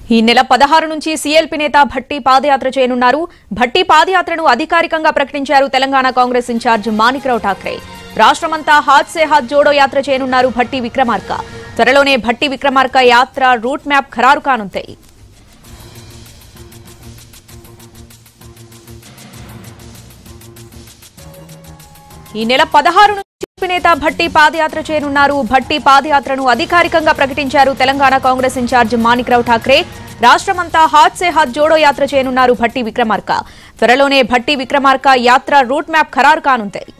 ఈ నెల పదహారు నుంచి సీఎల్పీ నేత భట్టి పాదయాత్ర చేయనున్నారు భట్టి పాదయాత్రను అధికారికంగా ప్రకటించారు తెలంగాణ కాంగ్రెస్ ఇన్ఛార్జ్ మాణిక్రావు ఠాక్రే రాష్ట్రమంతా హాత్ సే హాత్ జోడో యాత్ర చేయనున్నారు భట్టి విక్రమార్క త్వరలోనే భట్టి విక్రమార్క యాత్ర రూట్ మ్యాప్ ఖరారు కానుంటాయి ఈ నెల పదహారు నుంచి టీడీపీ నేత భట్టి పాదయాత్ర చేయనున్నారు భట్టి పాదయాత్రను అధికారికంగా ప్రకటించారు తెలంగాణ కాంగ్రెస్ ఇన్ఛార్జ్ మాణిక్రావు ఠాక్రే రాష్ట్రమంతా హాత్ సే హాత్ జోడో యాత్ర చేయనున్నారు భట్టి విక్రమార్క త్వరలోనే భట్టి విక్రమార్క యాత్ర రూట్ మ్యాప్ ఖరారు కానుంటాయి